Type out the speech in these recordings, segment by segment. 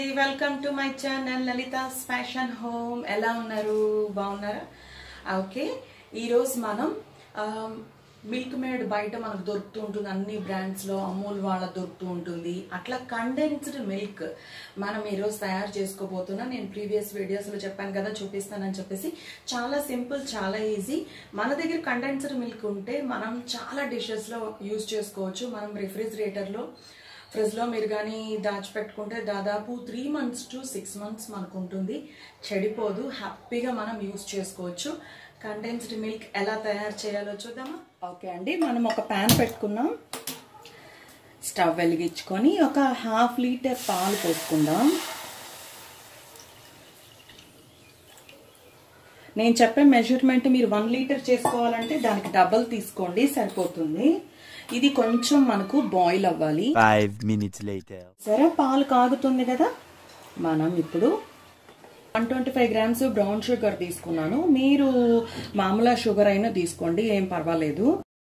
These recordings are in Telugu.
Welcome to my channel Lalitha's fashion home ఎలా ఉన్నారు బాగున్నారా ఓకే ఈరోజు మనం మిల్క్ మేడ్ బయట మనకు దొరుకుతూ ఉంటుంది అన్ని బ్రాండ్స్లో అమూల్ వాళ్ళ దొరుకుతూ ఉంటుంది అట్లా కండెన్స్డ్ మిల్క్ మనం ఈరోజు తయారు చేసుకోబోతున్నా నేను ప్రీవియస్ వీడియోస్లో చెప్పాను కదా చూపిస్తానని చెప్పేసి చాలా సింపుల్ చాలా ఈజీ మన దగ్గర కండెన్స్డ్ మిల్క్ ఉంటే మనం చాలా డిషెస్లో యూజ్ చేసుకోవచ్చు మనం రిఫ్రిజిరేటర్లో ఫ్రిడ్జ్లో మీరు కానీ దాచిపెట్టుకుంటే దాదాపు three months to six months మనకు ఉంటుంది చెడిపోదు హ్యాపీగా మనం యూస్ చేసుకోవచ్చు కండెన్స్డ్ మిల్క్ ఎలా తయారు చేయాలో చూద్దామా ఓకే అండి మనం ఒక ప్యాన్ పెట్టుకున్నాం స్టవ్ వెలిగించుకొని ఒక హాఫ్ లీటర్ పాలు పోసుకుందాం నేను చెప్పే మెజర్మెంట్ మీరు వన్ లీటర్ చేసుకోవాలంటే దానికి డబల్ తీసుకోండి సరిపోతుంది ఇది కొంచెం మనకు బాయిల్ అవ్వాలి Five minutes later. సరే పాలు కాగుతుంది కదా మనం ఇప్పుడు one twenty five grams brown sugar తీసుకున్నాను మీరు మామూలు షుగర్ అయినా తీసుకోండి ఏం పర్వాలేదు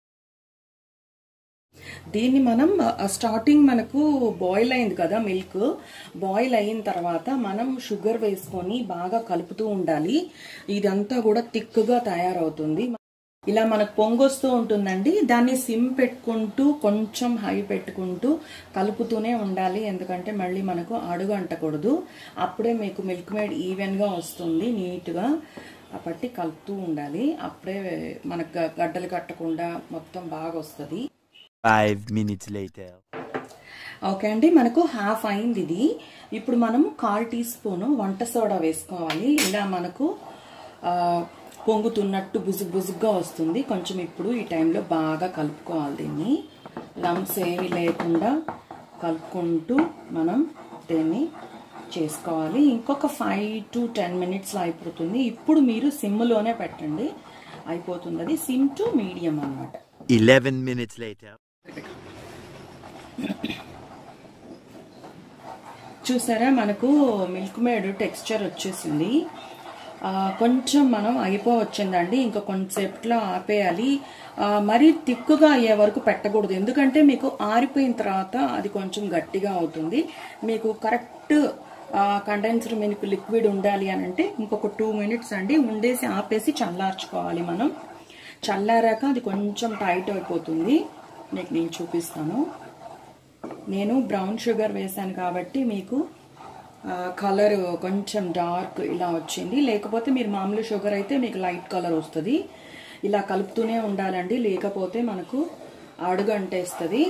దీన్ని మనం స్టార్టింగ్ మనకు బాయిల్ అయింది కదా మిల్క్ బాయిల్ అయిన తర్వాత మనం షుగర్ వేసుకొని బాగా కలుపుతూ ఉండాలి ఇదంతా కూడా థిక్గా తయారవుతుంది ఇలా మనకు పొంగొస్తూ ఉంటుందండి దాన్ని సిమ్ పెట్టుకుంటూ కొంచెం హై పెట్టుకుంటూ కలుపుతూనే ఉండాలి ఎందుకంటే మళ్ళీ మనకు అడుగు అంటకూడదు అప్పుడే మీకు మిల్క్ మేడ్ ఈవెన్గా వస్తుంది నీట్గా పట్టి కలుపుతూ ఉండాలి అప్పుడే మనకు గ- గడ్డలు కట్టకుండా మొత్తం బాగా వస్తుంది Five minutes later. ఓకే అండి మనకు హాఫ్ అయింది ఇది ఇప్పుడు మనము కాల్ టీ స్పూన్ వంట సోడా వేసుకోవాలి ఇలా మనకు ఆ, పొంగుతున్నట్టు బుజుగు బుజుగ్గా వస్తుంది కొంచెం ఇప్పుడు ఈ టైంలో బాగా కలుపుకోవాలి దీన్ని లంప్స్ ఏమి లేకుండా కలుపుకుంటూ మనం దీన్ని చేసుకోవాలి ఇంకొక ఫైవ్ టు టెన్ మినిట్స్లో అయిపోతుంది ఇప్పుడు మీరు సిమ్లోనే పెట్టండి అయిపోతుంది అది సిమ్ టు మీడియం అన్నమాట Eleven minutes later. చూసారా మనకు మిల్క్ మేడ్ టెక్స్చర్ వచ్చేసింది ఆ, కొంచెం మనం అయిపోవచ్చిందండి ఇంకా కొంతసేపట్లో ఆపేయాలి ఆ, మరీ తిక్కుగా అయ్యే వరకు పెట్టకూడదు ఎందుకంటే మీకు ఆరిపోయిన తర్వాత అది కొంచెం గట్టిగా అవుతుంది మీకు కరెక్ట్ కండెన్స్డ్ మిల్క్ లిక్విడ్ ఉండాలి అని అంటే ఇంకొక టూ మినిట్స్ అండి ఉండేసి ఆపేసి చల్లార్చుకోవాలి మనం చల్లారాక అది కొంచెం టైట్ అయిపోతుంది మీకు నేను చూపిస్తాను నేను బ్రౌన్ షుగర్ వేసాను కాబట్టి మీకు కలర్ కొంచెం డార్క్ ఇలా వచ్చింది లేకపోతే మీరు మామూలు షుగర్ అయితే మీకు లైట్ కలర్ వస్తుంది ఇలా కలుపుతూనే ఉండాలండి లేకపోతే మనకు అడుగు అంటేస్తుంది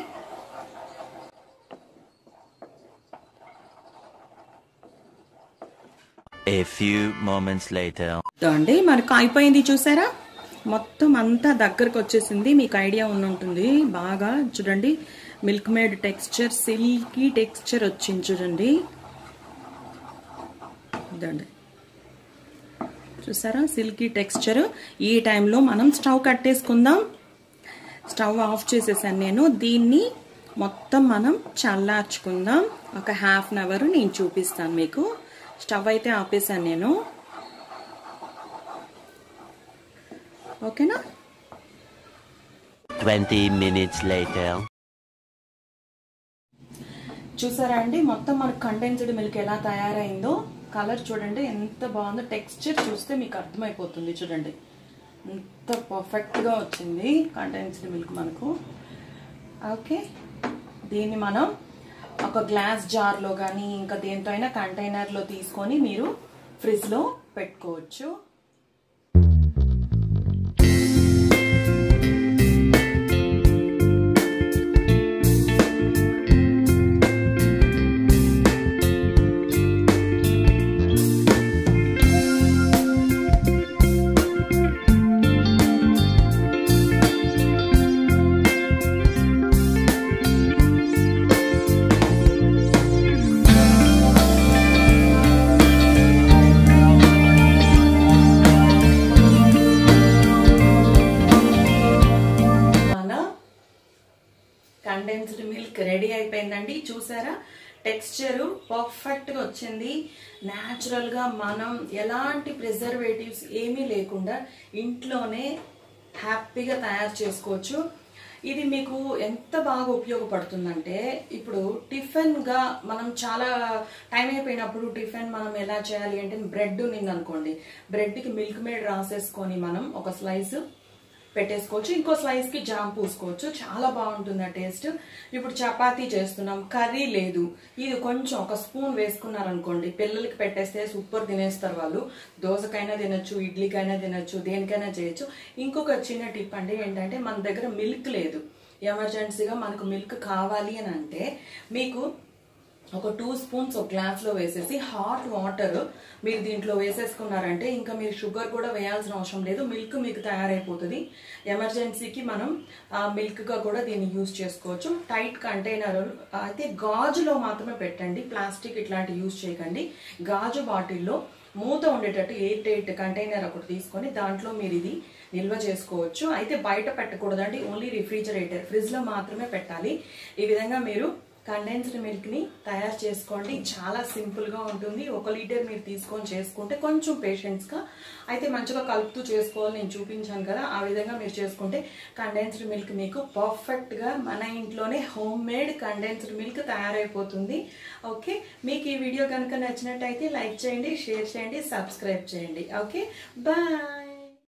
A few moments later. అండి మనకు అయిపోయింది చూసారా మొత్తం అంతా దగ్గరకు వచ్చేసింది మీకు ఐడియా ఉండి ఉంటుంది బాగా చూడండి milk made texture silky texture వచ్చింది చూడండి ఇదండి చూసారా సిల్కీ టెక్స్చర్ ఈ టైంలో మనం స్టవ్ కట్టేసుకుందాం స్టవ్ ఆఫ్ చేసేసాను నేను దీన్ని మొత్తం మనం చల్లార్చుకుందాం ఒక హాఫ్ అన్ అవర్ నేను చూపిస్తాను మీకు స్టవ్ అయితే ఆపేసాను నేను ఓకేనా Twenty minutes later. చూసారా అండి మొత్తం మనకు కండెన్స్డ్ మిల్క్ ఎలా తయారైందో కలర్ చూడండి ఎంత బాగుందో టెక్స్చర్ చూస్తే మీకు అర్థమైపోతుంది చూడండి ఎంత పర్ఫెక్ట్గా వచ్చింది కండెన్స్డ్ మిల్క్ మనకు ఓకే దీన్ని మనం ఒక గ్లాస్ జార్లో కానీ ఇంకా దేంతో అయినా కంటైనర్లో తీసుకొని మీరు ఫ్రిడ్జ్లో పెట్టుకోవచ్చు మన కండెన్స్డ్ మిల్క్ రెడీ అయిపోయిందండి చూసారా టెక్స్చర్ పర్ఫెక్ట్ గా వచ్చింది న్యాచురల్ గా మనం ఎలాంటి ప్రిజర్వేటివ్స్ ఏమీ లేకుండా ఇంట్లోనే హ్యాపీగా తయారు చేసుకోవచ్చు ఇది మీకు ఎంత బాగా ఉపయోగపడుతుందంటే ఇప్పుడు టిఫిన్గా మనం చాలా టైం అయిపోయినప్పుడు టిఫిన్ మనం ఎలా చేయాలి అంటే బ్రెడ్ ఉన్నింది అనుకోండి బ్రెడ్కి మిల్క్ మేడ్ రాసేసుకొని మనం ఒక స్లైస్ పెట్టేసుకోవచ్చు ఇంకో స్లైస్ కి జామ్ పూసుకోవచ్చు చాలా బాగుంటుంది ఆ టేస్ట్ ఇప్పుడు చపాతీ చేస్తున్నాం కర్రీ లేదు ఇది కొంచెం ఒక స్పూన్ వేసుకున్నారనుకోండి పిల్లలకి పెట్టేస్తే సూపర్ తినేస్తారు వాళ్ళు దోసకైనా తినొచ్చు ఇడ్లీకైనా తినొచ్చు దేనికైనా చేయొచ్చు ఇంకొక చిన్న టిప్ అంటే ఏంటంటే మన దగ్గర మిల్క్ లేదు ఎమర్జెన్సీగా మనకు మిల్క్ కావాలి అని అంటే మీకు ఒక టూ స్పూన్స్ ఒక గ్లాస్లో వేసేసి హాట్ వాటర్ మీరు దీంట్లో వేసేసుకున్నారంటే ఇంకా మీరు షుగర్ కూడా వేయాల్సిన అవసరం లేదు మిల్క్ మీకు తయారైపోతుంది ఎమర్జెన్సీకి మనం మిల్క్గా కూడా దీన్ని యూజ్ చేసుకోవచ్చు టైట్ కంటైనర్ అయితే గాజులో మాత్రమే పెట్టండి ప్లాస్టిక్ ఇట్లాంటి యూజ్ చేయకండి గాజు బాటిల్లో మూత ఉండేటట్టు ఎయిట్ ఎయిట్ కంటైనర్ ఒకటి తీసుకొని దాంట్లో మీరు ఇది నిల్వ చేసుకోవచ్చు అయితే బయట పెట్టకూడదండి ఓన్లీ రిఫ్రిజరేటర్ ఫ్రిడ్జ్లో మాత్రమే పెట్టాలి ఈ విధంగా మీరు కండెన్స్డ్ మిల్క్ని తయారు చేసుకోండి చాలా సింపుల్గా ఉంటుంది ఒక లీటర్ మీరు తీసుకొని చేసుకుంటే కొంచెం పేషెన్స్గా అయితే మంచిగా కలుపుతూ చేసుకోవాలి నేను చూపించాను కదా ఆ విధంగా మీరు చేసుకుంటే కండెన్స్డ్ మిల్క్ మీకు పర్ఫెక్ట్గా మన ఇంట్లోనే హోమ్ మేడ్ కండెన్స్డ్ మిల్క్ తయారైపోతుంది ఓకే మీకు ఈ వీడియో కనుక నచ్చినట్టయితే లైక్ చేయండి షేర్ చేయండి సబ్స్క్రైబ్ చేయండి ఓకే బాయ్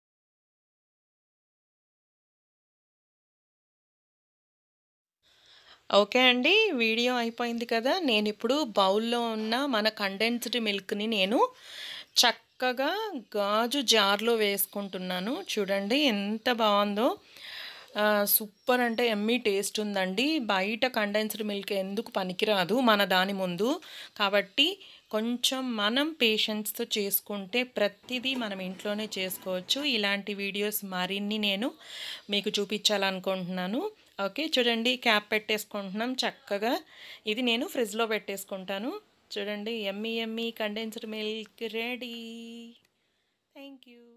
ఓకే అండి వీడియో అయిపోయింది కదా నేను ఇప్పుడు బౌల్లో ఉన్న మన కండెన్స్డ్ మిల్క్ని నేను చక్కగా గాజు జార్లో వేసుకుంటున్నాను చూడండి ఎంత బాగుందో సూపర్ అంటే ఎమ్మీ టేస్ట్ ఉందండి బయట కండెన్స్డ్ మిల్క్ ఎందుకు పనికిరాదు మన దాని ముందు కాబట్టి కొంచెం మనం పేషెన్స్తో చేసుకుంటే ప్రతిదీ మనం ఇంట్లోనే చేసుకోవచ్చు ఇలాంటి వీడియోస్ మరిన్ని నేను మీకు చూపించాలనుకుంటున్నాను ఓకే చూడండి క్యాప్ పెట్టేసుకుంటున్నాం చక్కగా ఇది నేను ఫ్రిడ్జ్లో పెట్టేసుకుంటాను చూడండి ఎమ్మీ ఎమ్మీ condensed milk ready thank you